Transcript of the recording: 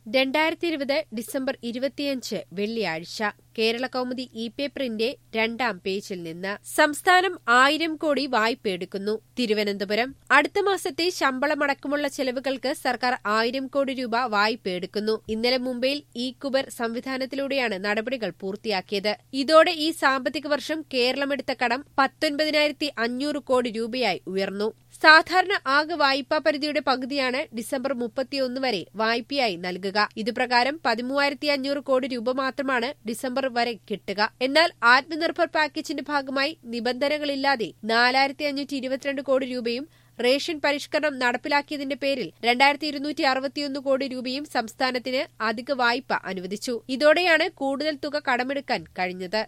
രണ്ടായിരത്തി ഇരുപത് ഡിസംബർ ഇരുപത്തിയഞ്ച് വെള്ളിയാഴ്ച കേരള കൗമുദി ഇ പേപ്പറിന്റെ രണ്ടാം പേജിൽ നിന്ന് സംസ്ഥാനം ആയിരം കോടി വായ്പയെടുക്കുന്നു തിരുവനന്തപുരം അടുത്ത മാസത്തെ ശമ്പളമടക്കമുള്ള ചെലവുകൾക്ക് സർക്കാർ ആയിരം കോടി രൂപ വായ്പയെടുക്കുന്നു ഇന്നലെ മുംബൈയിൽ ഇ കുബർ സംവിധാനത്തിലൂടെയാണ് നടപടികൾ പൂർത്തിയാക്കിയത് ഇതോടെ ഈ സാമ്പത്തിക വർഷം കേരളമെടുത്ത കടം പത്തൊൻപതിനായിരത്തി അഞ്ഞൂറ് കോടി രൂപയായി ഉയർന്നു സാധാരണ ആകെ വായ്പാ പരിധിയുടെ പകുതിയാണ് ഡിസംബർ മുപ്പത്തിയൊന്ന് വരെ വായ്പയായി നൽകുക ഇതുപ്രകാരം പതിമൂവായിരത്തി അഞ്ഞൂറ് കോടി രൂപ മാത്രമാണ് ഡിസംബർ വരെ കിട്ടുക എന്നാൽ ആത്മനിർഭർ പാക്കേജിന്റെ ഭാഗമായി നിബന്ധനകളില്ലാതെ നാലായിരത്തി അഞ്ഞൂറ്റി ഇരുപത്തിരണ്ട് കോടി രൂപയും റേഷൻ പരിഷ്കരണം നടപ്പിലാക്കിയതിന്റെ പേരിൽ രണ്ടായിരത്തി ഇരുന്നൂറ്റി അറുപത്തിയൊന്ന് കോടി രൂപയും സംസ്ഥാനത്തിന് അധിക വായ്പ അനുവദിച്ചു ഇതോടെയാണ് കൂടുതൽ തുക കടമെടുക്കാൻ കഴിഞ്ഞത്